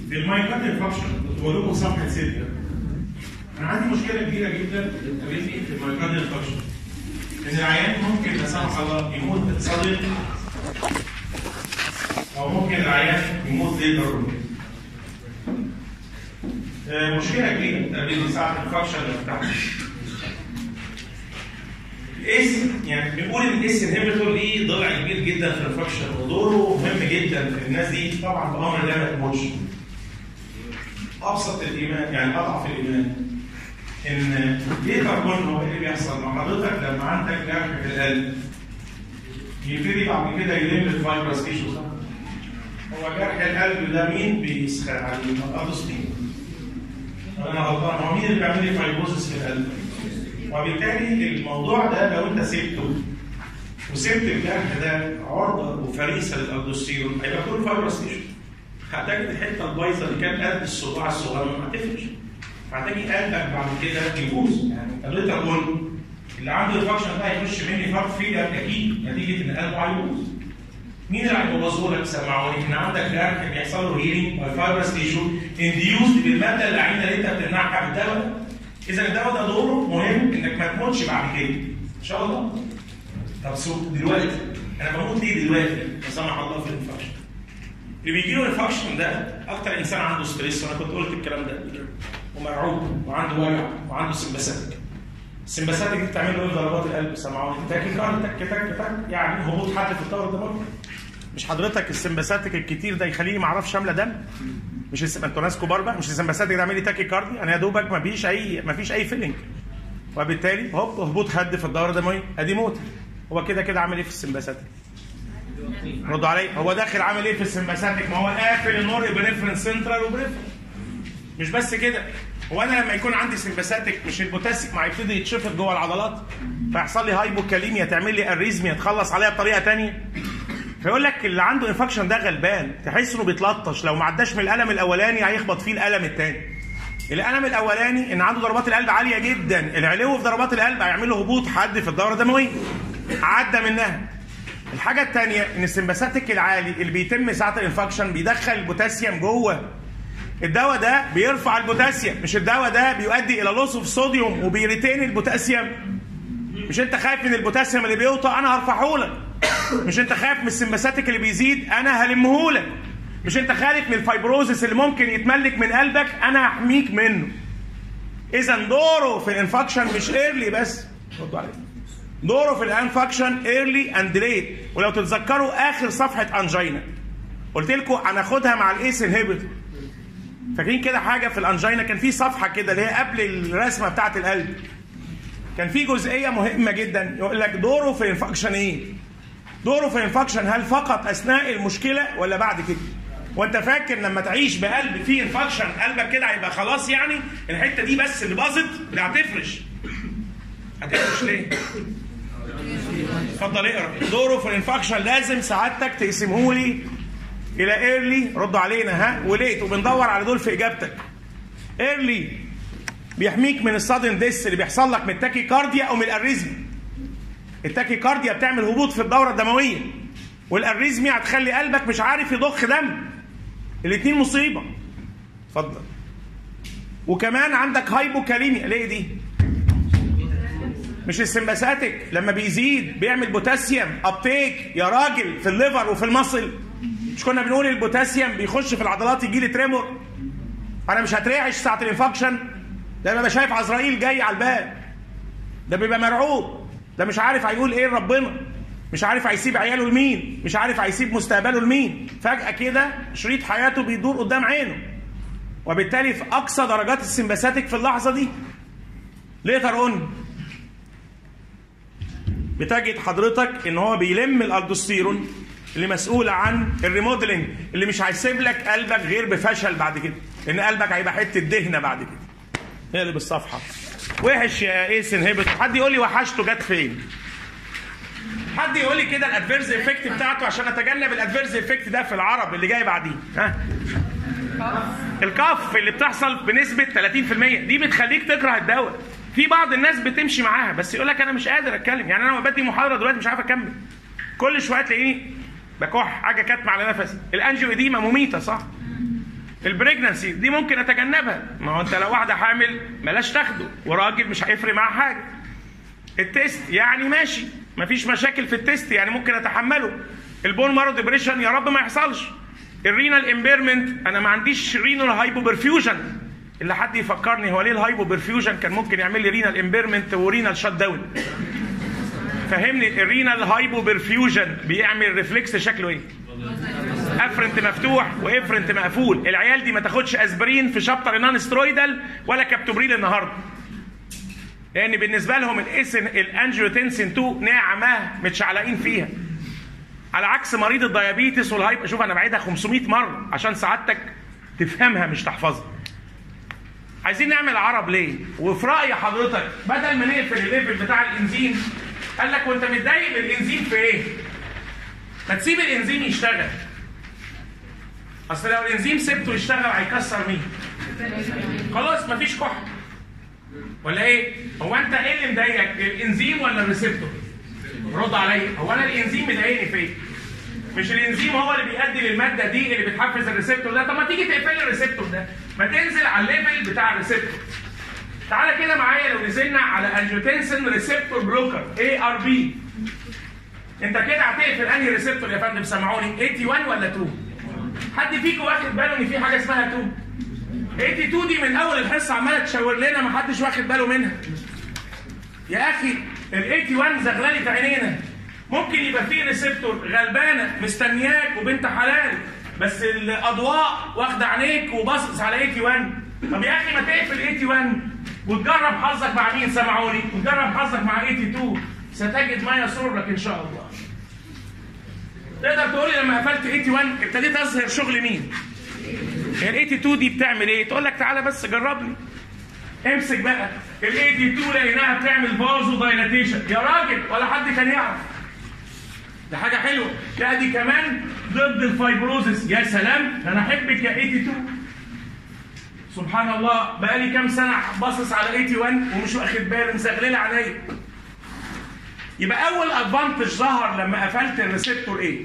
في المايكات انفكشن كنت بقول لكم صفحه 6 انا عندي مشكله كبيره جدا بتقابلني في المايكات انفكشن ان العيان ممكن لا سمح الله يموت صدر او ممكن العيان يموت ليتر مشكله كبيره بتقابلني ساعه الانفكشن اللي بتاعتي الاس يعني بنقول ان الاس انهبيتور ليه ضلع كبير جدا في الانفكشن ودوره مهم جدا في الناس دي طبعا بامر الله ما تموتش. ابسط الايمان يعني اضعف الايمان ان ليه كربون هو ايه اللي بيحصل مع حضرتك لما عندك جرح في القلب يبتدي بعد كده يلم الفايبرس تيشو صح؟ هو جرح القلب ده مين بيسخن عليه؟ الادوستين. انا غلطان هو مين اللي بيعمل لي فايبروزس في القلب؟ وبالتالي الموضوع ده لو انت سبته وسبت الجرح ده عرضه وفريسه للالدوستيرون هيبقى كله فايبرس تيشو هتجد الحته البايظه اللي كانت قد الصباع الصغير هتفرش هتجي قلبك بعد كده يبوظ يعني الليتر بون اللي عنده انفكشن ده هيخش مني فرق فيلر اكيد نتيجه ان قلبه هيبوظ مين اللي هيبوظه لك سمعوني ان عندك جرح بيحصل له هيلينج باي فايبرس تيشو انديوزد بالماده اللعينه اللي انت بتمنعها بالدواء اذا الدواء ده دوره مهم انك ما تموتش بعد كده ان شاء الله طب سو دلوقتي انا بموت ليه دلوقتي لا سمح الله في الانفكشن اللي بيجي له انفكشن ده اكتر انسان عنده ستريس وانا كنت قلت الكلام ده ومرعوب وعنده وجع وعنده سمباساتيك السمباساتيك دي بتعمل له ايه ضربات القلب سمعوني تاكي كارد تك تك تك يعني هبوط حد في الدوره الدمويه مش حضرتك السمباساتيك الكتير ده يخليني ما اعرفش املى دم مش الس... انتوا ناس كبار بقى مش السمباساتيك ده عامل لي تاكي كاردي انا يا دوبك ما فيش اي ما فيش اي فيلينج وبالتالي هوب هبوط حد في الدوره الدمويه ادي موت هو كده كده عامل ايه في السمباساتيك ردوا عليا هو داخل عامل ايه في السمباساتيك ما هو قافل النور ابنفرين سنترال وبريفرال مش بس كده هو انا لما يكون عندي سمباساتيك مش البوتاسيك ما هيبتدي يتشفط جوه العضلات فيحصل لي هايبوكاليميا تعمل لي اريزميا تخلص عليها بطريقه ثانيه فيقول لك اللي عنده انفكشن ده غلبان تحس انه بيتلطش لو ما عداش من الالم الاولاني هيخبط فيه الالم الثاني الالم الاولاني ان عنده ضربات القلب عاليه جدا العلو في ضربات القلب هيعمل له هبوط حد في الدوره الدمويه عدى منها الحاجه الثانيه ان السمباساتيك العالي اللي بيتم ساعه الانفكشن بيدخل البوتاسيوم جوه الدواء ده بيرفع البوتاسيوم مش الدواء ده بيؤدي الى لوس اوف صوديوم وبيريتين البوتاسيوم مش انت خايف من البوتاسيوم اللي بيوطى انا هرفعه لك مش انت خايف من السمباساتيك اللي بيزيد انا هلمه لك مش انت خايف من الفايبروزس اللي ممكن يتملك من قلبك انا هحميك منه اذا دوره في الانفكشن مش ايرلي بس ردوا عليه دوره في الانفكشن ايرلي اند ليت ولو تتذكروا اخر صفحه انجينا قلت لكم هناخدها مع الايس انهبيتور فاكرين كده حاجه في الانجينا كان في صفحه كده اللي هي قبل الرسمه بتاعه القلب كان في جزئيه مهمه جدا يقول لك دوره في الانفكشن ايه دوره في الانفكشن هل فقط اثناء المشكله ولا بعد كده وانت فاكر لما تعيش بقلب فيه انفكشن قلبك كده هيبقى خلاص يعني الحته دي بس اللي باظت اللي هتفرش هتفرش ليه اتفضل اقرا دوره في الانفكشن لازم سعادتك تقسمه لي الى ايرلي ردوا علينا ها وليت وبندور على دول في اجابتك ايرلي بيحميك من الصدن ديس اللي بيحصل لك من التاكي كارديا او من الاريزمي التاكي كارديا بتعمل هبوط في الدوره الدمويه والاريزميا هتخلي قلبك مش عارف يضخ دم الاثنين مصيبه اتفضل وكمان عندك هايبوكاليميا ليه دي مش السمباساتيك لما بيزيد بيعمل بوتاسيوم ابتيك يا راجل في الليفر وفي المصل مش كنا بنقول البوتاسيوم بيخش في العضلات يجي لي تريمور انا مش هترعش ساعه الانفكشن ده بيبقى شايف عزرائيل جاي على الباب ده بيبقى مرعوب ده مش عارف هيقول ايه لربنا مش عارف هيسيب عياله لمين مش عارف هيسيب مستقبله لمين فجأة كده شريط حياته بيدور قدام عينه وبالتالي في أقصى درجات السمباساتيك في اللحظة دي ليتر اون بتجد حضرتك ان هو بيلم الالدوستيرون اللي مسؤول عن الريموديلنج اللي مش هيسيب لك قلبك غير بفشل بعد كده لان قلبك هيبقى حته دهنه بعد كده اقلب الصفحه وحش يا ايس انهبت حد يقول لي وحشته جت فين حد يقول لي كده الادفيرز افكت بتاعته عشان اتجنب الادفيرز افكت ده في العرب اللي جاي بعديه ها الكف اللي بتحصل بنسبه 30% دي بتخليك تكره الدواء في بعض الناس بتمشي معاها بس يقول لك انا مش قادر اتكلم يعني انا بدي محاضره دلوقتي مش عارف اكمل كل شويه تلاقيني بكح حاجه كاتمه على نفسي الانجيو ايديما مميته صح البريجنسي دي ممكن اتجنبها ما هو انت لو واحده حامل بلاش تاخده وراجل مش هيفرق معاه حاجه التيست يعني ماشي مفيش مشاكل في التيست يعني ممكن اتحمله البون مارو ديبريشن يا رب ما يحصلش الرينال امبيرمنت انا ما عنديش رينال هايبو برفيوجن اللي حد يفكرني هو ليه الهايبو برفيوجن كان ممكن يعمل لي رينال امبيرمنت ورينال شات داون فهمني الرينال هايبو برفيوجن بيعمل ريفلكس شكله ايه افرنت مفتوح وافرنت مقفول العيال دي ما تاخدش اسبرين في شابتر نون سترويدال ولا كابتوبريل النهارده لان بالنسبه لهم الاسن الانجيوتنسين 2 ناعمه متشعلقين فيها على عكس مريض الديابيتس والهايب شوف انا بعيدها 500 مره عشان سعادتك تفهمها مش تحفظها عايزين نعمل عرب ليه وفي راي حضرتك بدل ما نقفل الليفل بتاع الانزيم قال لك وانت متضايق من الانزيم في ايه ما تسيب الانزيم يشتغل اصل لو الانزيم سبته يشتغل هيكسر مين خلاص مفيش كحل ولا ايه هو انت ايه اللي مضايقك الانزيم ولا الريسبتور رد عليا هو انا الانزيم مضايقني في ايه مش الانزيم هو اللي بيؤدي للماده دي اللي بتحفز الريسبتور ده طب ما تيجي تقفل الريسبتور ده ما تنزل على الليفل بتاع الريسبتور تعالى كده معايا لو نزلنا على انجيوتنسين ريسبتور بلوكر اي ار بي انت كده هتقفل انهي ريسبتور يا فندم سمعوني 81 ولا 2 حد فيكم واخد باله ان في حاجه اسمها 2 82 دي من اول الحصه عماله تشاور لنا ما حدش واخد باله منها يا اخي ال 81 زغلله في عينينا ممكن يبقى فيه ريسبتور غلبانه مستنياك وبنت حلال بس الاضواء واخده عينيك وباصص على 81 طب يا اخي ما تقفل 81 وتجرب حظك مع مين سمعوني وتجرب حظك مع 82 ستجد ما يسرك ان شاء الله تقدر تقول لي لما قفلت 81 ابتديت اظهر شغل مين ال 82 دي بتعمل ايه تقول لك تعالى بس جربني امسك بقى ال 82 لقيناها بتعمل فازو دايلاتيشن يا راجل ولا حد كان يعرف ده حاجه حلوه لا دي كمان ضد الفايبروزس يا سلام ده انا احبك يا 82 سبحان الله بقالي كام سنه باصص على 81 ومش واخد بالي مزغلله عليا يبقى اول ادفانتج ظهر لما قفلت الريسبتور ايه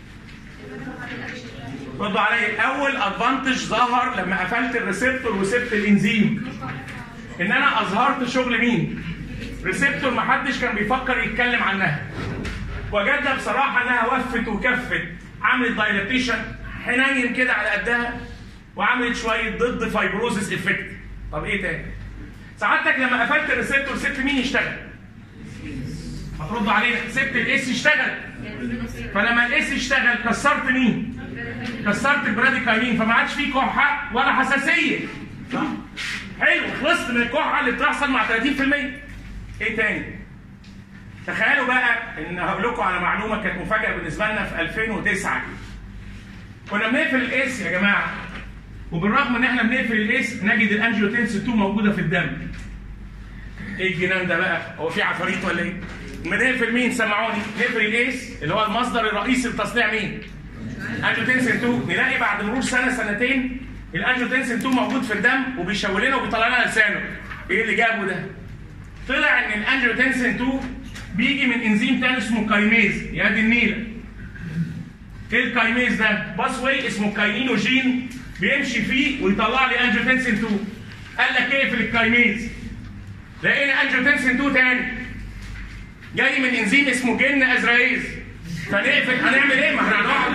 ردوا عليا اول ادفانتج ظهر لما قفلت الريسبتور وسبت الانزيم ان انا اظهرت شغل مين ريسبتور ما حدش كان بيفكر يتكلم عنها وجدنا بصراحه انها وفت وكفت عملت دايلاتيشن حنين كده على قدها وعملت شويه ضد فايبروزس افكت طب ايه تاني سعادتك لما قفلت الريسبتور سبت مين يشتغل هتردوا علينا سبت الاس يشتغل فلما الاس يشتغل كسرت مين كسرت البراديكاينين فما عادش فيه كحه ولا حساسيه صح حلو خلصت من الكحه اللي بتحصل مع 30% ايه تاني تخيلوا بقى ان هقول لكم على معلومه كانت مفاجاه بالنسبه لنا في 2009 كنا بنقفل الاس يا جماعه وبالرغم ان احنا بنقفل الاس نجد الانجيوتنس 2 موجوده في الدم ايه الجنان ده بقى هو في عفاريت ولا ايه ما نقفل مين سمعوني نقفل الاس اللي هو المصدر الرئيسي لتصنيع مين انجيوتنسين 2 نلاقي بعد مرور سنه سنتين الانجيوتنسين 2 موجود في الدم وبيشاور لنا وبيطلع لنا لسانه ايه اللي جابه ده طلع ان الانجيوتنسين 2 بيجي من انزيم تاني اسمه كايميز يا دي النيله ايه الكايميز ده باس واي اسمه كاينينوجين بيمشي فيه ويطلع لي انجيوتنسين 2 قال لك ايه في الكايميز لقينا انجيوتنسين 2 تاني جاي من انزيم اسمه جن ازرايز فنقفل هنعمل ايه؟ ما احنا هنقعد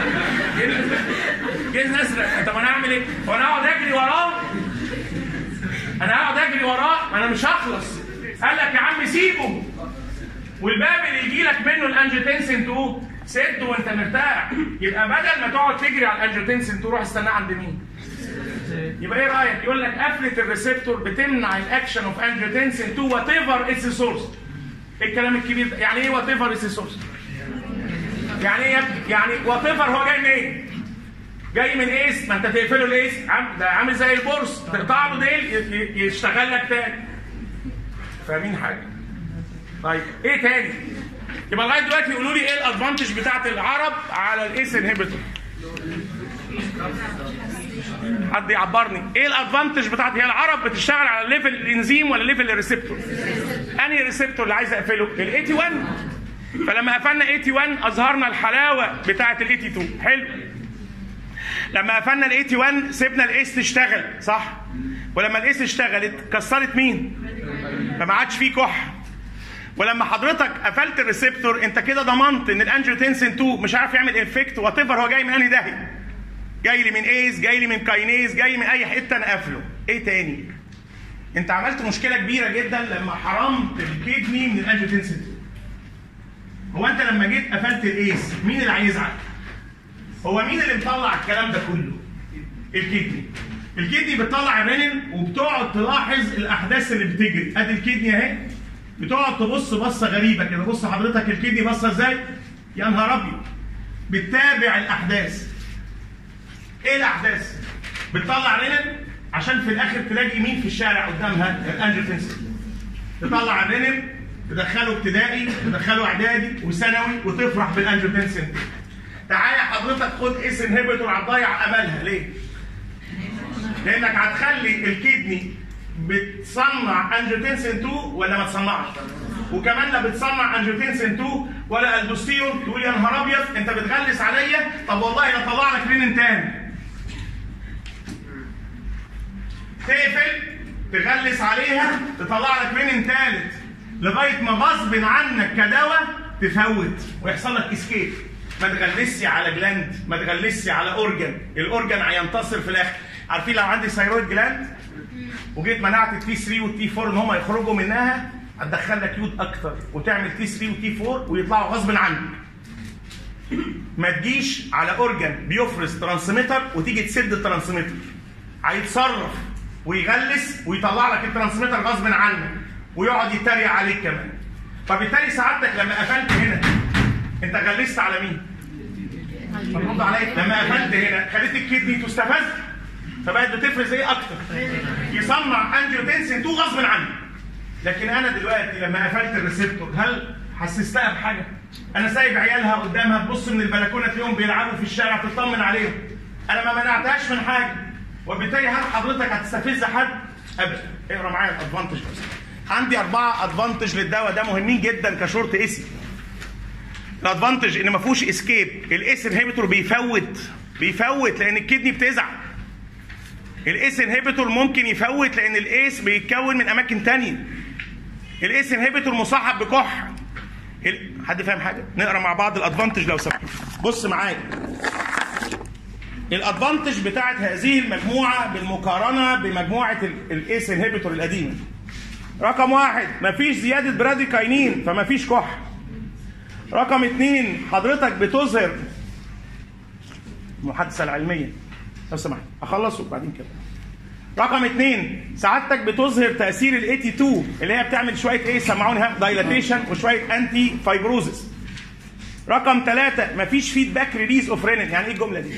جن ازرق طب انا اعمل ايه؟ وانا اقعد اجري وراه انا اقعد اجري وراه انا مش هخلص قال لك يا عم سيبه والباب اللي يجي لك منه الانجيوتنسين 2 سده وانت مرتاح يبقى بدل ما تقعد تجري على الانجيوتنسين 2 روح استناه عند مين؟ يبقى ايه رايك؟ يقول لك قفله الريسبتور بتمنع الاكشن اوف انجيوتنسين 2 وات ايفر اتس سورس ايه الكلام الكبير ده؟ يعني ايه وات ايفر اتس سورس؟ يعني ايه يعني وات ايفر هو جاي منين؟ إيه؟ جاي من ايس ما انت تقفله الايس عم ده عامل زي البورس تقطع له ديل يشتغل لك تاني فاهمين حاجه؟ طيب ايه تاني؟ يبقى لغايه دلوقتي يقولوا لي ايه الادفانتج بتاعت العرب على الايس انهبيتور؟ حد يعبرني ايه الادفانتج بتاعت هي العرب بتشتغل على ليفل الانزيم ولا ليفل الريسبتور؟ انهي ريسبتور اللي عايز اقفله؟ ال 81 فلما قفلنا 81 اظهرنا الحلاوه بتاعت ال 82 حلو لما قفلنا الاي تي 1 سيبنا الاس تشتغل صح ولما الاس اشتغلت كسرت مين فما عادش فيه كح ولما حضرتك قفلت الريسبتور انت كده ضمنت ان الانجيوتنسين 2 مش عارف يعمل افكت وات ايفر هو جاي من انهي داهيه جاي لي من ايز جاي لي من كاينيز جاي من اي حته انا قافله ايه تاني انت عملت مشكله كبيره جدا لما حرمت الكدني من الانجيوتنسين 2 هو انت لما جيت قفلت الايز مين اللي هيزعل هو مين اللي مطلع الكلام ده كله الكدني الكدني بتطلع الرينين وبتقعد تلاحظ الاحداث اللي بتجري ادي الكدني اهي بتقعد تبص بصه غريبه كده بص حضرتك الكدني بصه ازاي يا نهار ابيض بتتابع الاحداث ايه الاحداث بتطلع رينين عشان في الاخر تلاقي مين في الشارع قدامها الانجيوتنسين تطلع الرينين تدخله ابتدائي تدخله اعدادي وثانوي وتفرح بالانجيوتنسين تعالى حضرتك خد اس انهبيتور هتضيع املها ليه؟ لانك هتخلي الكدني بتصنع انجيوتنسين 2 ولا ما تصنعش وكمان لا بتصنع انجيوتنسين 2 ولا الدوستيرون تقول يا نهار ابيض انت بتغلس عليا طب والله لا طلع لك رينين تاني تقفل تغلس عليها تطلع لك رينين تالت لغايه ما غصب عنك كدواء تفوت ويحصل لك اسكيب ما تغلسش على جلاند ما تغلسش على اورجن الاورجن هينتصر في الاخر عارفين لو عندي ثايرويد جلاند وجيت منعت التي 3 والتي 4 ان هم يخرجوا منها هتدخل لك يود اكتر وتعمل تي 3 وتي 4 ويطلعوا غصب عنك ما تجيش على اورجن بيفرز ترانسميتر وتيجي تسد الترانسميتر هيتصرف ويغلس ويطلع لك الترانسميتر غصب عنك ويقعد يتريق عليك كمان فبالتالي سعادتك لما قفلت هنا انت غلست على مين؟ رد عليا لما قفلت هنا خليت الكدني تستفز فبقت بتفرز ايه اكتر؟ يصنع انجيوتنسين 2 غصب عنك لكن انا دلوقتي لما قفلت الريسبتور هل حسستها بحاجه؟ انا سايب عيالها قدامها تبص من البلكونه تلاقيهم بيلعبوا في الشارع تطمن عليهم انا ما منعتهاش من حاجه وبالتالي هل حضرتك هتستفز حد؟ ابدا اقرا معايا الادفانتج بس عندي اربعه ادفانتج للدواء ده مهمين جدا كشورت اسي الادفانتج ان ما فيهوش اسكيب الاس انهبيتور بيفوت بيفوت لان الكدني بتزعل الاس انهبيتور ممكن يفوت لان الاس بيتكون من اماكن تانية الاس انهبيتور مصاحب بكح ال- حد فاهم حاجه نقرا مع بعض الادفانتج لو سمحت بص معايا الادفانتج بتاعت هذه المجموعه بالمقارنه بمجموعه الاس انهبيتور القديمه رقم واحد مفيش زياده براديكاينين فمفيش كح رقم اثنين حضرتك بتظهر المحادثه العلميه لو سمحت اخلص وبعدين كده رقم اثنين سعادتك بتظهر تاثير ال 82 اللي هي بتعمل شويه ايه سمعوني ها دايلاتيشن وشويه انتي فايبروزس رقم ثلاثة مفيش فيدباك ريليز اوف رينين يعني ايه الجمله دي؟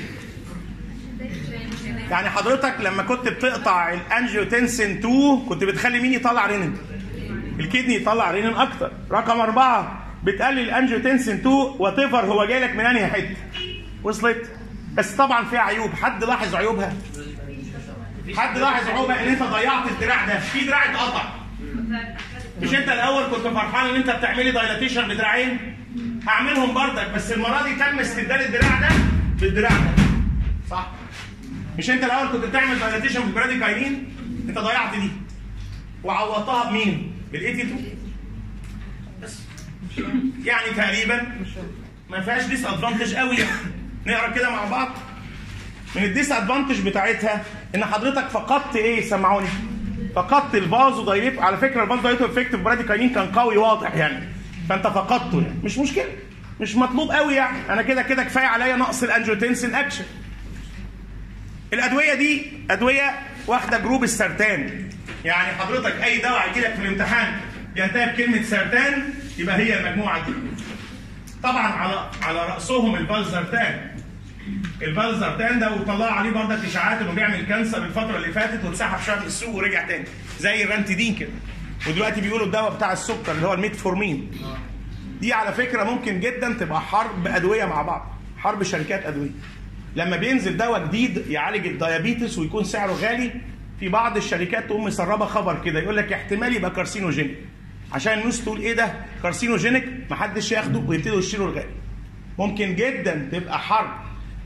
يعني حضرتك لما كنت بتقطع الانجيوتنسين 2 كنت بتخلي مين يطلع رينين؟ الكدني يطلع رينين اكتر رقم أربعة بتقلل الانجيوتنسين 2 وات ايفر هو جاي لك من انهي حته وصلت بس طبعا فيها عيوب حد لاحظ عيوبها حد لاحظ عيوبها ان انت ضيعت الدراع ده في دراع اتقطع مش انت الاول كنت فرحان ان انت بتعملي دايلاتيشن بدراعين هعملهم بردك بس المره دي تم استبدال الدراع ده بالدراع ده صح مش انت الاول كنت بتعمل دايلاتيشن بالبراديكاينين انت ضيعت دي وعوضتها بمين بالاي تي 2 بس يعني تقريبا ما فيهاش ديس ادفانتج قوي يعني. نقرا كده مع بعض من الديس ادفانتج بتاعتها ان حضرتك فقدت ايه سمعوني فقدت الفازو دايليت على فكره الفازو دايليت افكت براديكاينين كان قوي واضح يعني فانت فقدته يعني مش مشكله مش مطلوب قوي يعني انا كده كده كفايه عليا نقص الانجيوتنسين اكشن الادويه دي ادويه واخده جروب السرطان يعني حضرتك اي دواء هيجي لك في الامتحان ينتهي بكلمه سرطان يبقى هي المجموعه دي طبعا على على راسهم الفالزرتان الفالزرتان ده وطلعوا عليه برضك اشاعات انه بيعمل كانسر الفتره اللي فاتت واتسحب شويه من السوق ورجع تاني زي الرانتيدين كده ودلوقتي بيقولوا الدواء بتاع السكر اللي هو الميتفورمين دي على فكره ممكن جدا تبقى حرب ادويه مع بعض حرب شركات ادويه لما بينزل دواء جديد يعالج الديابيتس ويكون سعره غالي في بعض الشركات تقوم مسربه خبر كده يقول لك احتمال يبقى كارسينوجينيك عشان الناس تقول ايه ده كارسينوجينيك محدش ياخده ويبتدوا يشتروا الغالي ممكن جدا تبقى حرب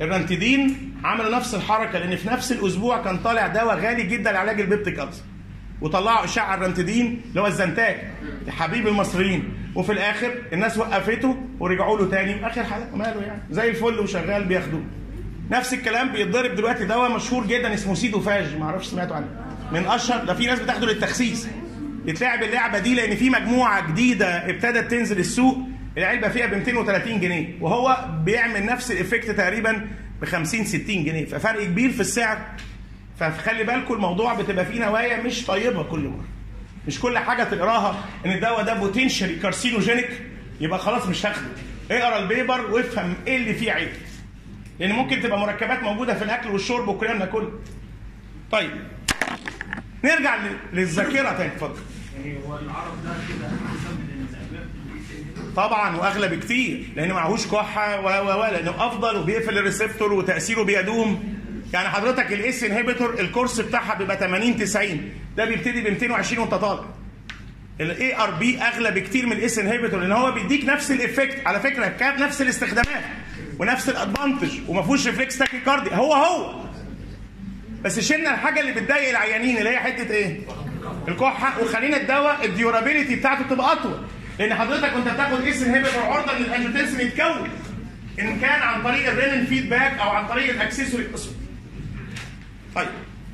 الرانتيدين عملوا نفس الحركه لان في نفس الاسبوع كان طالع دواء غالي جدا لعلاج البيبتيك ألسر وطلعوا اشعه الرانتيدين اللي هو الزنتاج حبيب المصريين وفي الاخر الناس وقفته ورجعوا له تاني اخر حاجه ماله يعني زي الفل وشغال بياخدوه نفس الكلام بيتضرب دلوقتي دواء مشهور جدا اسمه سيدوفاج ما اعرفش سمعتوا عنه من اشهر ده في ناس بتاخده للتخسيس يتلعب اللعبه دي لان في مجموعه جديده ابتدت تنزل السوق العلبه فيها ب 230 جنيه وهو بيعمل نفس الايفكت تقريبا ب 50 60 جنيه ففرق كبير في السعر فخلي بالكم الموضوع بتبقى فيه نوايا مش طيبه كل مره مش كل حاجه تقراها ان الدواء ده بوتنشالي كارسينوجينيك يبقى خلاص مش هاخده اقرا البيبر وافهم ايه اللي فيه عيب لان ممكن تبقى مركبات موجوده في الاكل والشرب وكلنا ناكلها طيب نرجع للذاكره تاني اتفضل يعني هو العرض ده كده احسن من الادويه طبعا واغلى بكتير لان معهوش كحه و و و لانه افضل وبيقفل الريسبتور وتاثيره بيدوم يعني حضرتك الاس انهبيتور الكورس بتاعها بيبقى 80 90 ده بيبتدي ب 220 وانت طالع الاي ار بي اغلى بكتير من الاس انهبيتور لان هو بيديك نفس الايفكت على فكره كان نفس الاستخدامات ونفس الادفانتج وما فيهوش ريفلكس تاكيكاردي هو هو بس شلنا الحاجه اللي بتضايق العيانين اللي هي حته ايه؟ الكحه وخلينا الدواء الديورابيلتي بتاعته تبقى اطول لان حضرتك وانت بتاخد اس انهبيتور عرضه ان الانجيوتنسين يتكون ان كان عن طريق الرينين فيدباك او عن طريق الاكسسوري طيب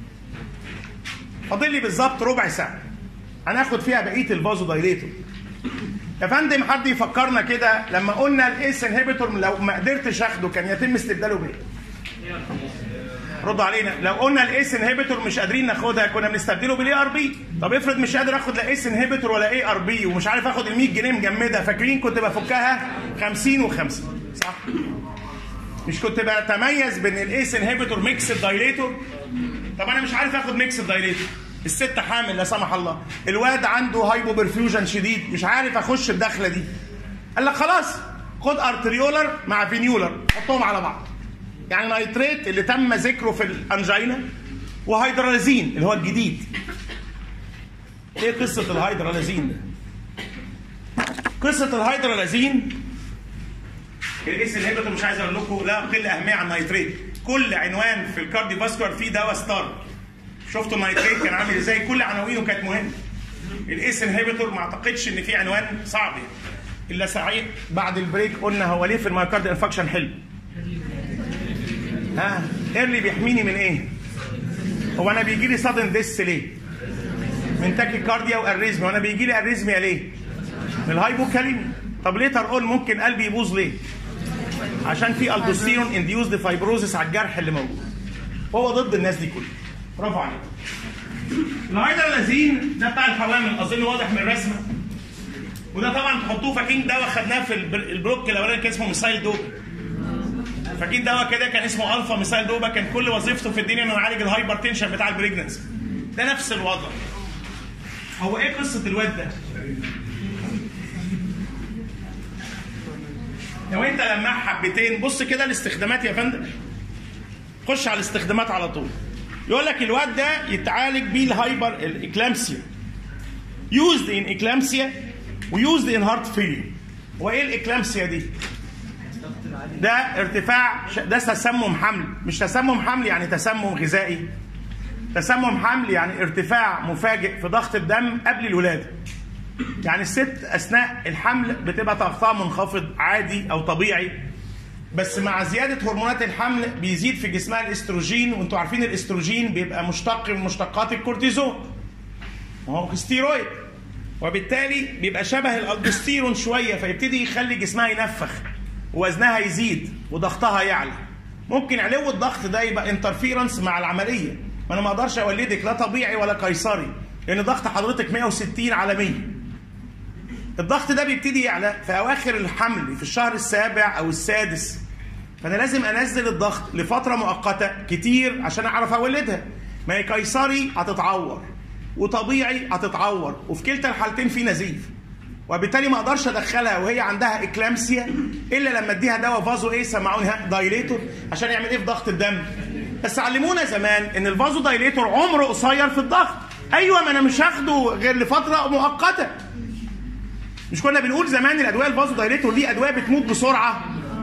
فاضل لي بالظبط ربع ساعه هناخد فيها بقيه الفازو دايليتور يا فندم حد يفكرنا كده لما قلنا الاس انهبيتور لو ما قدرتش اخده كان يتم استبداله بايه؟ ردوا علينا لو قلنا الاس انهبيتور مش قادرين ناخدها كنا بنستبدله بالاي ار بي طب افرض مش قادر اخد لا اس انهبيتور ولا اي ار بي ومش عارف اخد ال 100 جنيه مجمده فاكرين كنت بفكها 50 و50 صح مش كنت بتميز بين الاس انهبيتور ميكس دايليتور طب انا مش عارف اخد ميكس دايليتور الست حامل لا سمح الله الواد عنده هايبو برفيوجن شديد مش عارف اخش الدخله دي قال لك خلاص خد ارتريولر مع فينيولر حطهم على بعض يعني نايتريت اللي تم ذكره في الانجينا وهيدرالازين اللي هو الجديد ايه قصه الهيدرالازين ده قصه الهيدرالازين الاس انهبيتور مش عايز اقول لكم لا قل اهميه عن النيتريت كل عنوان في الكاردي فاسكولار فيه دواء ستار شفتوا النيتريت كان عامل ازاي كل عناوينه كانت مهمه الاس انهبيتور ما اعتقدش ان في عنوان صعب يعني. الا سعيد بعد البريك قلنا هو ليه في المايوكارد انفكشن حلو ها ايه اللي بيحميني من ايه هو انا بيجي لي صدن ديس ليه من تاكي كارديا واريزميا وانا بيجي لي اريزميا ليه من الهايبوكاليميا طب ليه ترقول ممكن قلبي يبوظ ليه عشان في الدوستيرون انديوزد فايبروزس على الجرح اللي موجود هو ضد الناس دي كلها برافو عليك الهيدرالازين ده بتاع الحوامل اظن واضح من الرسمه وده طبعا تحطوه فاكرين دواء خدناه في البر- البلوك الاولاني كان اسمه ميسايل دوب فاكرين دواء كده كان اسمه الفا ميسايل دوبا كان كل وظيفته في الدنيا انه يعالج الهايبر تنشن بتاع البريجننسي ده نفس الوضع هو ايه قصه الواد ده؟ لو انت لماح حبتين بص كده الاستخدامات يا فندم خش على الاستخدامات على طول يقول لك الواد ده يتعالج بيه الهايبر الاكلامسيا used in eclampsia ويوزد in heart failure وايه الاكلامسيا دي؟ ده ارتفاع ش- ده تسمم حمل مش تسمم حمل يعني تسمم غذائي تسمم حمل يعني ارتفاع مفاجئ في ضغط الدم قبل الولاده يعني الست اثناء الحمل بتبقى ضغطها منخفض عادي او طبيعي بس مع زياده هرمونات الحمل بيزيد في جسمها الاستروجين وانتوا عارفين الاستروجين بيبقى مشتق من مشتقات الكورتيزون وهو ستيرويد وبالتالي بيبقى شبه الالدوستيرون شويه فيبتدي يخلي جسمها ينفخ ووزنها يزيد وضغطها يعلى ممكن علو الضغط ده يبقى انترفيرنس مع العمليه ما انا ما اقدرش اولدك لا طبيعي ولا قيصري لان ضغط حضرتك 160 على 100 الضغط ده بيبتدي يعلى في اواخر الحمل في الشهر السابع او السادس فانا لازم انزل الضغط لفتره مؤقته كتير عشان اعرف اولدها ما هي قيصري هتتعور وطبيعي هتتعور وفي كلتا الحالتين في نزيف وبالتالي ما اقدرش ادخلها وهي عندها اكلامسيا الا لما اديها دواء فازو ايه سمعوني دايليتور عشان يعمل ايه في ضغط الدم بس علمونا زمان ان الفازو دايليتور عمره قصير في الضغط ايوه ما انا مش هاخده غير لفتره مؤقته مش كنا بنقول زمان الادويه الفازو دايليتور دي ادويه بتموت بسرعه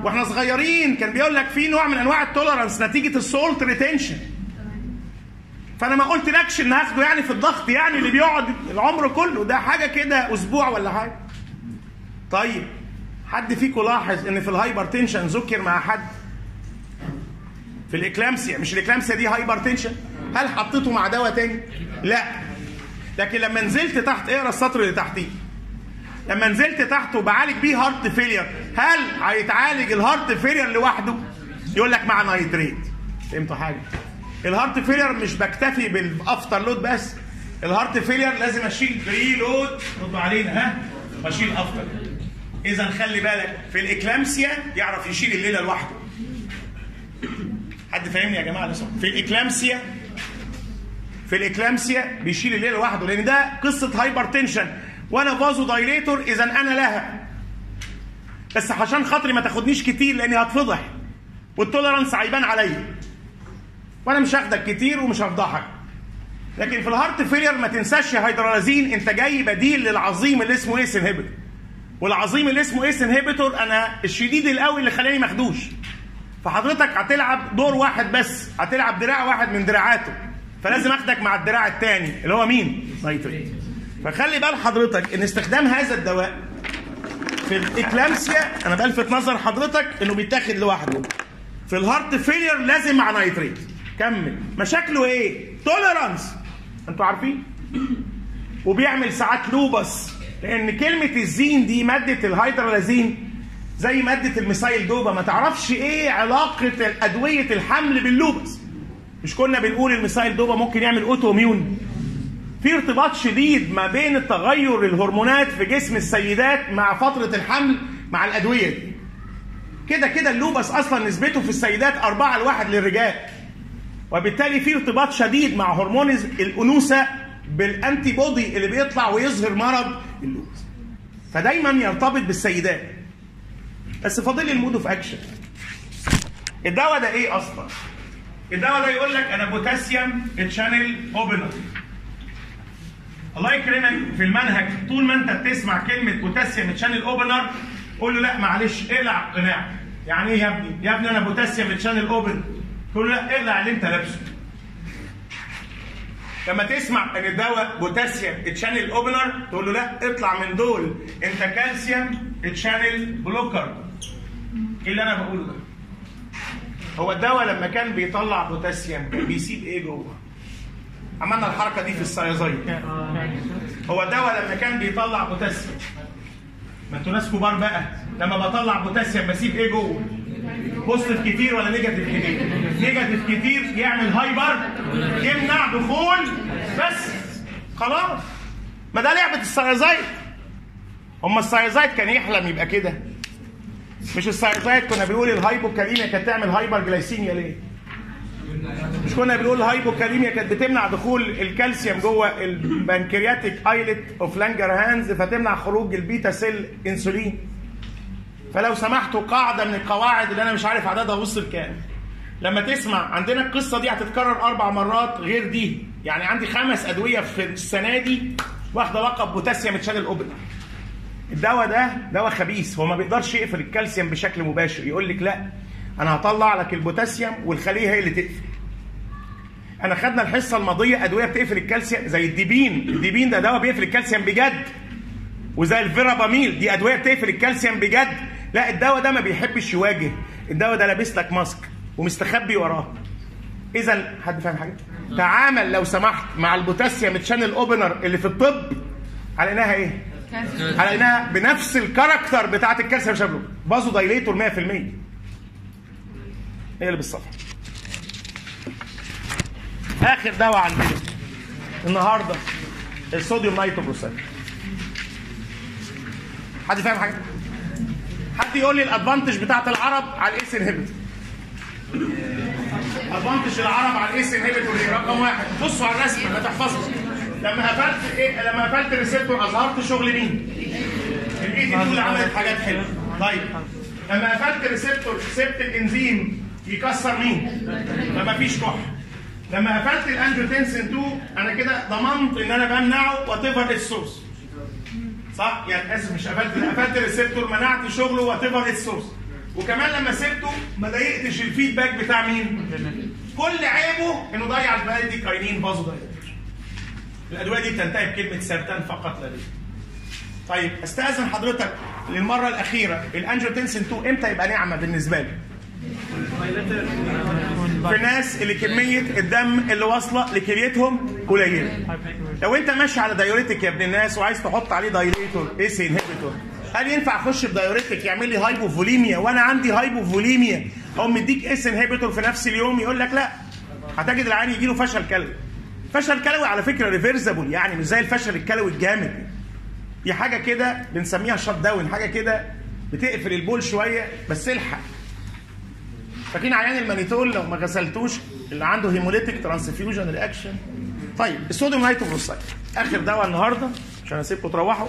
واحنا صغيرين كان بيقول لك في نوع من انواع التولرانس نتيجه السولت ريتنشن فانا ما قلتلكش ان هاخده يعني في الضغط يعني اللي بيقعد العمر كله ده حاجه كده اسبوع ولا حاجه طيب حد فيكم لاحظ ان في الهايبر تنشن ذكر مع حد في الاكلامسيا مش الاكلامسيا دي هايبر تنشن هل حطيته مع دواء تاني لا لكن لما نزلت تحت اقرا السطر اللي تحتيه لما نزلت تحت وبعالج بيه هارت فيلير هل هيتعالج الهارت فيلير لوحده يقول لك مع نايتريت فهمتوا حاجه الهارت فيلير مش بكتفي بالافتر لود بس الهارت فيلير لازم اشيل بري لود ردوا علينا ها واشيل افتر اذا خلي بالك في الاكلامسيا يعرف يشيل الليله لوحده حد فاهمني يا جماعه لسه في الاكلامسيا في الاكلامسيا بيشيل الليله لوحده لان ده قصه هايبر تنشن وانا فازو دايليتور اذا انا لها بس عشان خاطري ما تاخدنيش كتير لاني هتفضح والتولرانس هيبان عليا وانا مش هاخدك كتير ومش هفضحك لكن في الهارت فيلير ما تنساش يا هيدرالازين انت جاي بديل للعظيم اللي اسمه ايس انهبيتور والعظيم اللي اسمه ايس انهبيتور انا الشديد القوي اللي خلاني مخدوش فحضرتك هتلعب دور واحد بس هتلعب دراع واحد من دراعاته فلازم اخدك مع الدراع الثاني اللي هو مين؟ نايتريت فخلي بال حضرتك ان استخدام هذا الدواء في الاكلامسيا انا بلفت نظر حضرتك انه بيتاخد لوحده في الهارت فيلير لازم مع نايتريت كمل مشاكله ايه؟ توليرانس انتوا عارفين؟ وبيعمل ساعات لوبس لان كلمه الزين دي ماده الهيدرالازين زي ماده الميثايل دوبا ما تعرفش ايه علاقه ادويه الحمل باللوبس مش كنا بنقول الميثايل دوبا ممكن يعمل اوتو اميون في ارتباط شديد ما بين التغير الهرمونات في جسم السيدات مع فتره الحمل مع الادويه دي كده كده اللوبس اصلا نسبته في السيدات أربعة لواحد للرجال وبالتالي في ارتباط شديد مع هرمون الانوثه بالانتي بودي اللي بيطلع ويظهر مرض اللوبس فدايما يرتبط بالسيدات بس فاضل لي المود اوف اكشن الدواء ده ايه اصلا الدواء ده يقول لك انا بوتاسيوم تشانل اوبنر الله يكرمك في المنهج طول ما انت بتسمع كلمه بوتاسيوم تشانل اوبنر قول له لا معلش اقلع قناع يعني ايه يا ابني يا ابني انا بوتاسيوم تشانل اوبن تقول له لا اقلع اللي انت لابسه لما تسمع ان الدواء بوتاسيوم تشانل اوبنر تقول له لا اطلع من دول انت كالسيوم تشانل بلوكر ايه اللي انا بقوله ده هو الدواء لما كان بيطلع بوتاسيوم كان بيسيب ايه جوه عملنا الحركه دي في السيازايد هو الدواء لما كان بيطلع بوتاسيوم ما انتوا ناس كبار بقى لما بطلع بوتاسيوم بسيب ايه جوه بوزيتيف كتير ولا نيجاتيف كتير نيجاتيف كتير يعمل هايبر يمنع دخول بس خلاص ما ده لعبه السيازايد اما السيازايد كان يحلم يبقى كده مش السيازايد كنا بنقول الهايبوكاليميا كانت تعمل هايبر جلايسيميا ليه مش كنا بنقول الهايبوكاليميا كانت بتمنع دخول الكالسيوم جوه البنكرياتيك ايلت اوف لانجرهانز فتمنع خروج البيتا سيل انسولين فلو سمحتوا قاعده من القواعد اللي انا مش عارف عددها وصل كام لما تسمع عندنا القصه دي هتتكرر اربع مرات غير دي يعني عندي خمس ادويه في السنه دي واخده لقب بوتاسيوم تشانل اوبن الدواء ده دواء خبيث هو ما بيقدرش يقفل الكالسيوم بشكل مباشر يقول لك لا انا هطلع لك البوتاسيوم والخليه هي اللي تقفل انا خدنا الحصه الماضيه ادويه بتقفل الكالسيوم زي الديبين الديبين ده دواء بيقفل الكالسيوم بجد وزي الفيراباميل دي ادويه بتقفل الكالسيوم بجد لا الدواء ده ما بيحبش يواجه الدواء ده لابس لك ماسك ومستخبي وراه اذا حد فاهم حاجه تعامل لو سمحت مع البوتاسيوم تشانل اوبنر اللي في الطب على انها ايه على انها بنفس الكاركتر بتاعت الكالسيوم شابلو بازو دايليتور 100% هي اللي بالصفحه اخر دواء عندنا النهارده الصوديوم نايتروبروسات حد فاهم حاجه حد يقول لي الادفانتج بتاعت العرب على الايس انهبيتور ادفانتج العرب على الايس انهبيتور ايه رقم واحد بصوا على الرسمه ما تحفظها لما قفلت ايه لما قفلت الريسبتور اظهرت شغل مين الاي دي اللي عملت حاجات حلوه طيب لما قفلت الريسبتور سبت الانزيم يكسر مين لما فيش كح لما قفلت الانجيوتنسين 2 انا كده ضمنت ان انا بمنعه وات ايفر السورس صح يعني اسف مش قفلت قفلت الريسبتور منعت شغله وات ايفر السورس وكمان لما سبته ما ضايقتش الفيدباك بتاع مين؟ كل عيبه انه ضيع البلدي كاينين بازو دايلاتور الادويه دي بتنتهي بكلمه سرطان فقط لا غير طيب استاذن حضرتك للمره الاخيره الانجيوتنسين 2 امتى يبقى نعمه بالنسبه لي؟ في الناس اللي كميه الدم اللي واصله لكليتهم قليله لو انت ماشي على دايوريتك يا ابن الناس وعايز تحط عليه دايريتور اس انهبيتور هل ينفع اخش بدايوريتك يعمل لي هايبوفوليميا وانا عندي هايبوفوليميا او مديك اس انهبيتور في نفس اليوم يقول لك لا هتجد العيان يجي له فشل كلوي فشل كلوي على فكره ريفرسبل يعني مش زي الفشل الكلوي الجامد دي حاجه كده بنسميها شات داون حاجه كده بتقفل البول شويه بس الحق فاكرين عيان المانيتول لو ما غسلتوش اللي عنده هيموليتيك ترانسفيوجن رياكشن طيب الصوديوم نايتروفوسفات اخر دواء النهارده عشان اسيبكم تروحوا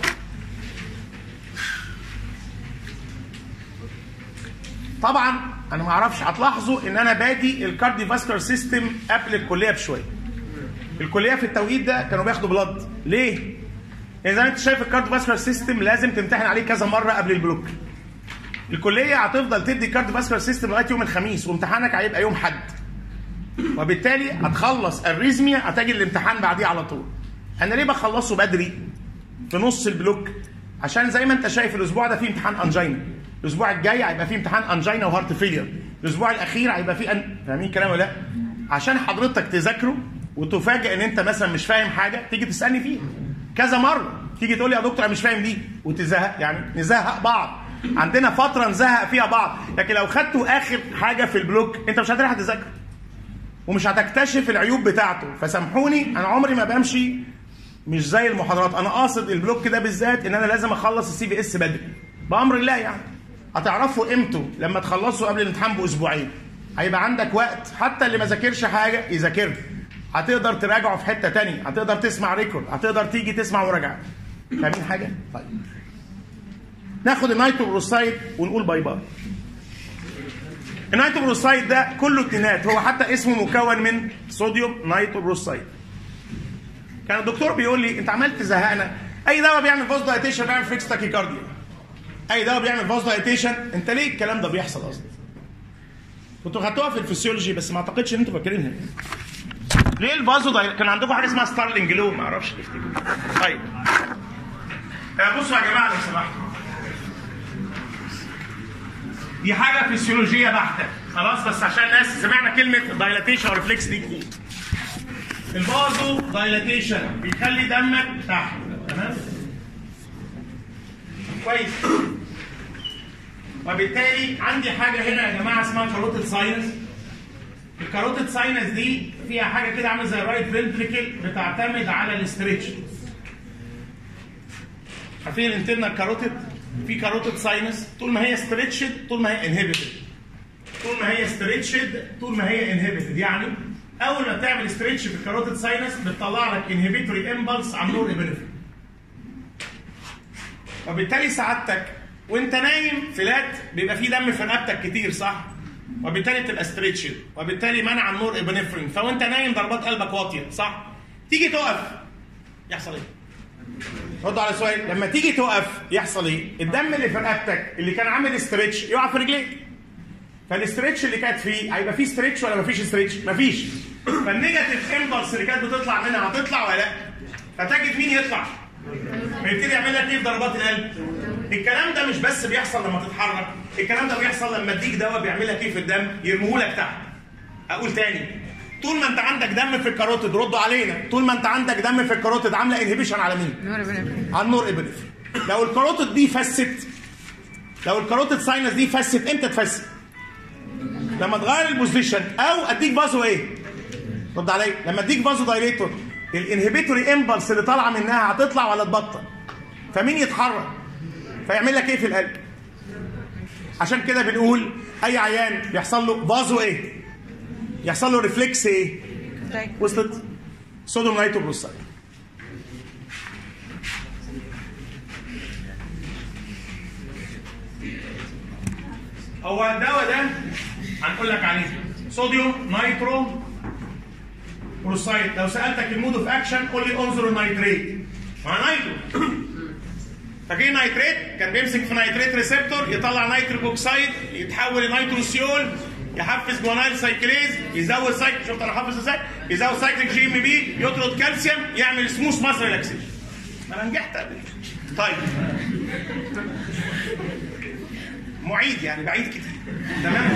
طبعا انا ما اعرفش هتلاحظوا ان انا بادي الكارديو فاسكولار سيستم قبل الكليه بشويه الكليه في التوقيت ده كانوا بياخدوا بلاد ليه؟ لان زي ما انت شايف الكارديو فاسكولار سيستم لازم تمتحن عليه كذا مره قبل البلوك الكليه هتفضل تدي كارديو فاسكولار سيستم لغايه يوم الخميس وامتحانك هيبقى يوم حد وبالتالي هتخلص الريزميا هتجي الامتحان بعديه على طول انا ليه بخلصه بدري في نص البلوك عشان زي ما انت شايف الاسبوع ده فيه امتحان انجينا الاسبوع الجاي هيبقى فيه امتحان انجينا وهارت فيلير الاسبوع الاخير هيبقى فيه أن... فاهمين الكلام ولا لا عشان حضرتك تذاكره وتفاجئ ان انت مثلا مش فاهم حاجه تيجي تسالني فيها كذا مره تيجي تقول لي يا دكتور انا مش فاهم دي وتزهق يعني نزهق بعض عندنا فتره نزهق فيها بعض لكن لو خدتوا اخر حاجه في البلوك انت مش هتلحق تذاكر ومش هتكتشف العيوب بتاعته فسامحوني انا عمري ما بمشي مش زي المحاضرات انا قاصد البلوك ده بالذات ان انا لازم اخلص السي في اس بدري بامر الله يعني هتعرفوا قيمته لما تخلصوا قبل الامتحان باسبوعين هيبقى عندك وقت حتى اللي ما ذاكرش حاجه يذاكرها هتقدر تراجعه في حته تانية هتقدر تسمع ريكورد هتقدر تيجي تسمع مراجعه فاهمين حاجه طيب ناخد النيتروبروسايد ونقول باي باي النيتروبروسايد ده كله اتنينات هو حتى اسمه مكون من صوديوم نيتروبروسايد كان الدكتور بيقول لي انت عمال تزهقنا اي دواء بيعمل فاز دايتيشن بيعمل فيكس تاكيكارديا اي دواء بيعمل فاز دايتيشن انت ليه الكلام ده بيحصل اصلا كنتوا خدتوها في الفسيولوجي بس ما اعتقدش ان انتوا فاكرينها ليه الفازو دايل... كان عندكم حاجه اسمها ستارلينج لو ما اعرفش تفتكروا طيب آه، بصوا يا جماعه لو سمحتوا دي حاجه فسيولوجيه بحته خلاص بس عشان الناس سمعنا كلمه دايلاتيشن وريفلكس دي كتير الفازو دايلاتيشن بيخلي دمك تحت تمام كويس وبالتالي عندي حاجه هنا يا جماعه اسمها كاروتيد ساينس الكاروتيد ساينس دي فيها حاجه كده عامله زي الرايت فنتريكل بتعتمد على الاسترتش عارفين الانترنال كاروتيد في كاروتيد ساينس طول ما هي ستريتشد طول ما هي انهبيتد طول ما هي ستريتشد طول ما هي انهبيتد يعني اول ما بتعمل ستريتش في الكاروتيد ساينس بتطلع لك انهبيتوري امبلس على النور ابنفرين وبالتالي سعادتك وانت نايم فلات بيبقى في دم في رقبتك كتير صح؟ وبالتالي تبقى ستريتشد وبالتالي منع النور ابنفرين فوانت نايم ضربات قلبك واطيه صح؟ تيجي تقف يحصل ايه؟ ردوا على السؤال لما تيجي تقف يحصل ايه؟ الدم اللي في رقبتك اللي كان عامل ستريتش يقع في رجليك فالاسترتش اللي كانت فيه هيبقى فيه ستريتش ولا مفيش ستريتش؟ مفيش فالنيجاتيف امبلس اللي كانت بتطلع منها هتطلع ولا لا؟ فتجد مين يطلع؟ فيبتدي يعمل لك ايه في ضربات القلب؟ الكلام ده مش بس بيحصل لما تتحرك، الكلام ده بيحصل لما اديك دواء بيعمل لك ايه في الدم؟ يرموه لك تحت. اقول تاني طول ما انت عندك دم في الكاروتيد ردوا علينا، طول ما انت عندك دم في الكاروتيد عامله انهبيشن على مين؟ نور ابن على النور ابنفرين. لو الكاروتيد دي فست لو الكاروتيد ساينس دي فست امتى تفست؟ لما تغير البوزيشن او اديك فازو ايه؟ رد عليا لما اديك فازو دايليتور الانهبيتوري امبلس اللي طالعه منها هتطلع ولا تبطل؟ فمين يتحرك؟ فيعمل لك ايه في القلب؟ عشان كده بنقول اي عيان بيحصل له فازو ايه؟ يحصل له ريفلكس ايه؟ وصلت؟ صوديوم نيتروبروسايد هو الدواء ده هنقول لك عليه صوديوم نيترو بروسايد لو سالتك المود اوف اكشن قول لي انظر النيتريت مع نيترو فاكرين نايتريت كان بيمسك في نايتريت ريسبتور يطلع نيتريك اوكسيد يتحول لنيتروسيول يحفز جوانايل سايكليز يزود سايك شفت انا حافظ ازاي يزود سايكليك جي ام بي يطرد كالسيوم يعمل سموث ماسل ريلاكسيشن ما انا نجحت قبل كده. طيب معيد يعني بعيد كتير تمام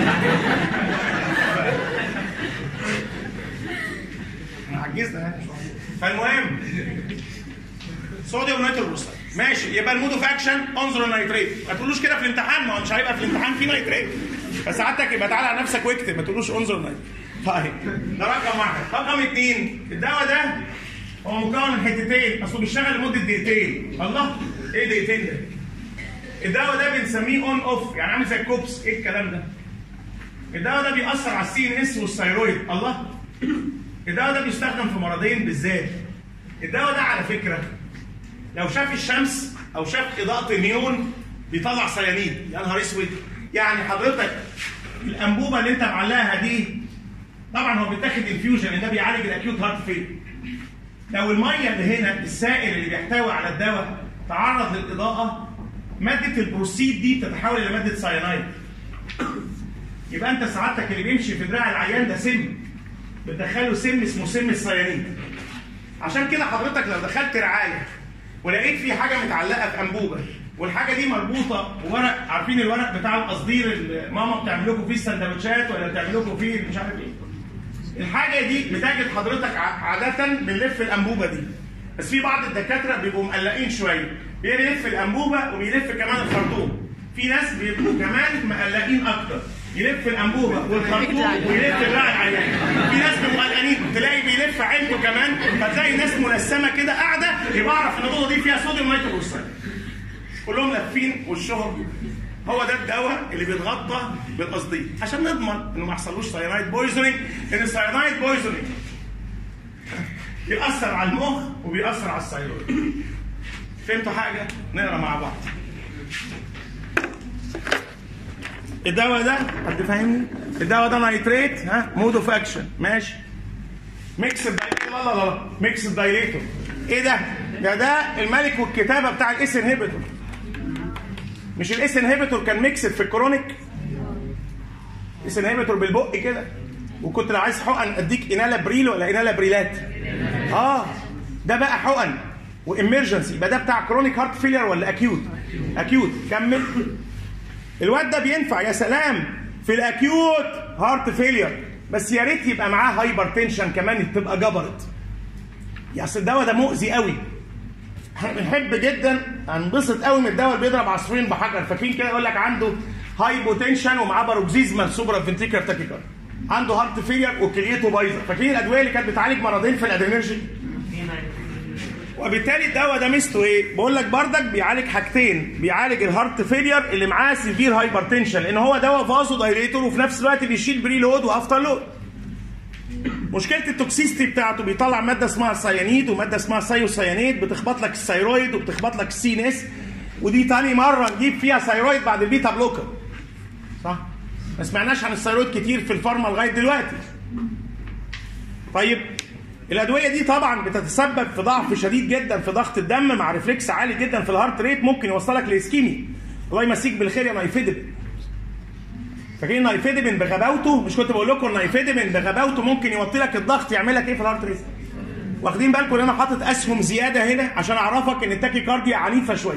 احنا عجزنا يعني شويه فالمهم صوديوم نيتروسايد ماشي يبقى المود اوف اكشن انظر النيتريت ما تقولوش كده في الامتحان ما هو مش هيبقى في الامتحان في نيتريت فساعتك يبقى تعالى على نفسك واكتب ما تقولوش انظر النيتريت طيب ده رقم واحد رقم اثنين الدواء ده هو مكون من حتتين اصله بيشتغل لمده دقيقتين الله ايه دقيقتين ده؟ الدواء ده بنسميه اون اوف يعني عامل زي الكوبس ايه الكلام ده؟ الدواء ده بيأثر على السي ان اس والثيرويد الله الدواء ده بيستخدم في مرضين بالذات الدواء ده على فكره لو شاف الشمس او شاف اضاءه النيون بيطلع سيانيد يا نهار اسود يعني حضرتك الانبوبه اللي انت معلقها دي طبعا هو بيتاخد انفيوجن لان ده بيعالج الاكيوت هارت فيل لو الميه اللي هنا السائل اللي بيحتوي على الدواء تعرض للاضاءه ماده البروسيد دي بتتحول الى ماده سيانايد يبقى انت سعادتك اللي بيمشي في دراع العيان ده سم بتدخله سم اسمه سم السيانيد عشان كده حضرتك لو دخلت رعايه ولقيت في حاجه متعلقه في انبوبه والحاجه دي مربوطه بورق عارفين الورق بتاع القصدير اللي ماما بتعمل لكم فيه السندوتشات ولا بتعمل لكم فيه مش عارف ايه الحاجه دي بتجد حضرتك ع- عاده بنلف الانبوبه دي بس في بعض الدكاتره بيبقوا مقلقين شويه بيلف الانبوبه وبيلف كمان الخرطوم في ناس بيبقوا كمان مقلقين اكتر يلف الانبوبه والخرطوم ويلف دراع العيان في ناس بيبقوا قلقانين تلاقي بيلف عينته كمان فتلاقي ناس ملثمه كده قاعده يبقى اعرف ان الاوضه دي فيها صوديوم نيتروكسيد كلهم لافين وشهم هو ده الدواء اللي بيتغطى بالقصدير عشان نضمن انه ما يحصلوش ساينايد بويزنينج لان الساينايد بويزنينج بيأثر على المخ وبيأثر على الثيرويد فهمتوا حاجه؟ نقرا مع بعض الدواء ده حد فاهمني؟ الدواء ده نايتريت ها مود اوف اكشن ماشي ميكس الدايليتور لا لا لا ميكس الدايليتور ايه ده؟ ده ده الملك والكتابه بتاع الاس انهبيتور مش الاس انهبيتور كان ميكسد في الكرونيك الاس انهبيتور بالبق كده وكنت لو عايز حقن اديك انالا بريل ولا انالا بريلات اه ده بقى حقن وامرجنسي يبقى ده بتاع كرونيك هارت فيلير ولا اكيوت اكيوت كمل الواد ده بينفع يا سلام في الاكيوت هارت فيلير بس يا ريت يبقى معاه هايبر تنشن كمان تبقى جبرت يا اصل الدواء ده مؤذي قوي احنا بنحب جدا انبسط قوي من الدواء اللي بيضرب عصفورين بحجر فاكرين كده يقول لك عنده هايبوتنشن ومعاه باروكسيزما سوبرا فنتيكر تاكيكار عنده هارت فيلير وكليته بايظه فاكرين الادويه اللي كانت بتعالج مرضين في الادرينرجي وبالتالي الدواء ده ميزته ايه؟ بقول لك بردك بيعالج حاجتين، بيعالج الهارت فيلير اللي معاه سيفير هايبرتنشن لان هو دواء فازو دايليتور وفي نفس الوقت بيشيل بري لود وافتر لود. مشكله التوكسيستي بتاعته بيطلع ماده اسمها السيانيد وماده اسمها السيوسيانيد بتخبط لك الثيرويد وبتخبط لك السي ان اس ودي تاني مره نجيب فيها ثيرويد بعد البيتا بلوكر. صح؟ ما سمعناش عن الثيرويد كتير في الفارما لغايه دلوقتي. طيب الادويه دي طبعا بتتسبب في ضعف شديد جدا في ضغط الدم مع ريفلكس عالي جدا في الهارت ريت ممكن يوصلك لاسكيمي الله يمسيك بالخير يا نايفيدبين فاكرين نايفيدبين بغباوته مش كنت بقول لكم نايفيدبين بغباوته ممكن يوطي لك الضغط يعمل لك ايه في الهارت ريت واخدين بالكم ان انا حاطط اسهم زياده هنا عشان اعرفك ان التاكي كارديا عنيفه شويه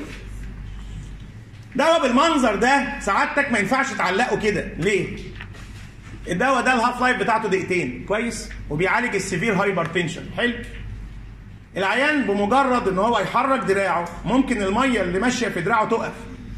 دواء بالمنظر ده سعادتك ما ينفعش تعلقه كده ليه الدواء ده الهاف لايف بتاعته دقيقتين كويس وبيعالج السيفير هايبرتنشن حلو العيان بمجرد ان هو يحرك دراعه ممكن الميه اللي ماشيه في دراعه تقف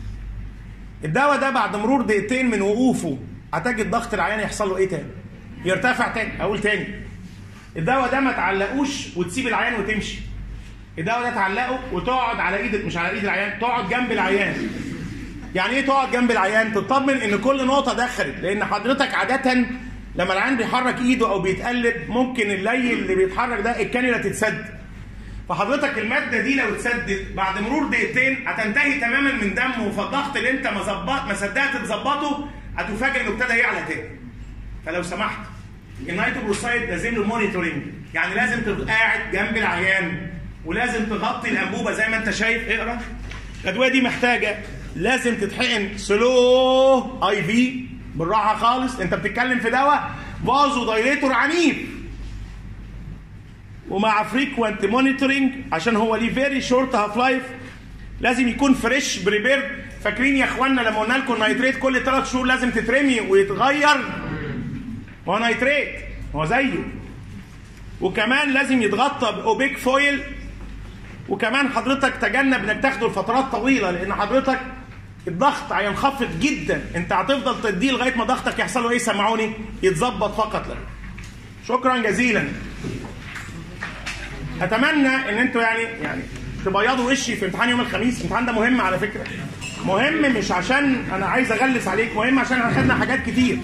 الدواء ده بعد مرور دقيقتين من وقوفه هتجد ضغط العيان يحصل له ايه تاني يرتفع تاني اقول تاني الدواء ده ما تعلقوش وتسيب العيان وتمشي الدواء ده تعلقه وتقعد على ايدك مش على ايد العيان تقعد جنب العيان يعني ايه تقعد جنب العيان تطمن ان كل نقطه دخلت لان حضرتك عاده لما العيان بيحرك ايده او بيتقلب ممكن اللي اللي بيتحرك ده الكانيولا تتسد فحضرتك الماده دي لو اتسدت بعد مرور دقيقتين هتنتهي تماما من دمه فالضغط اللي انت ما ظبط ما صدقت تظبطه هتفاجئ انه ابتدى يعلى تاني فلو سمحت النيتروبروسايد لازم له مونيتورنج يعني لازم تبقى قاعد جنب العيان ولازم تغطي الانبوبه زي ما انت شايف اقرا الادويه دي محتاجه لازم تتحقن سلو اي في بالراحه خالص انت بتتكلم في دواء فازو دايليتور عنيف ومع فريكوانت مونيتورنج عشان هو ليه فيري شورت هاف لايف لازم يكون فريش بريبيرد فاكرين يا اخوانا لما قلنا لكم النيتريت كل ثلاث شهور لازم تترمي ويتغير هو نيتريت هو زيه وكمان لازم يتغطى باوبيك فويل وكمان حضرتك تجنب انك تاخده لفترات طويله لان حضرتك الضغط هينخفض جدا انت هتفضل تديه لغايه ما ضغطك يحصل له ايه سمعوني يتظبط فقط لا شكرا جزيلا اتمنى ان انتوا يعني يعني تبيضوا وشي في امتحان يوم الخميس الامتحان ده مهم على فكره مهم مش عشان انا عايز اغلس عليك مهم عشان احنا خدنا حاجات كتير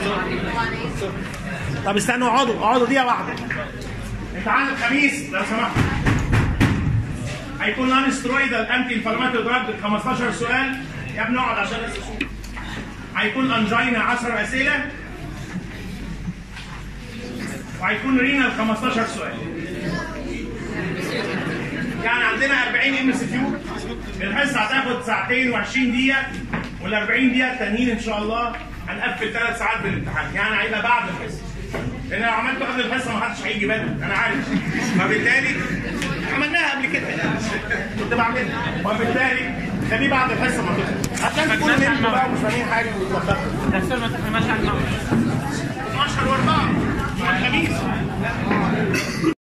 طب استنوا اقعدوا اقعدوا دقيقه واحده امتحان الخميس لو سمحت هيكون نون سترويدال انتي انفلاماتوري دراج 15 سؤال يا ابني اقعد عشان بس اشوف هيكون انجينا 10 اسئله وهيكون رينال 15 سؤال يعني عندنا 40 ام اس كيو الحصه هتاخد ساعتين و20 دقيقه وال 40 دقيقه التانيين ان شاء الله هنقفل ثلاث ساعات بالامتحان يعني هيبقى بعد الحصه لان لو عملته قبل الحصه ما حدش هيجي بدري انا عارف فبالتالي عملناها قبل كده كنت بعملها وبالتالي خليه بعد الحصه ما تخلص عشان تكونوا نمتوا بقى ومش فاهمين حاجه وتلخبطوا الدكتور ما تفهمهاش عن 12 و4 الخميس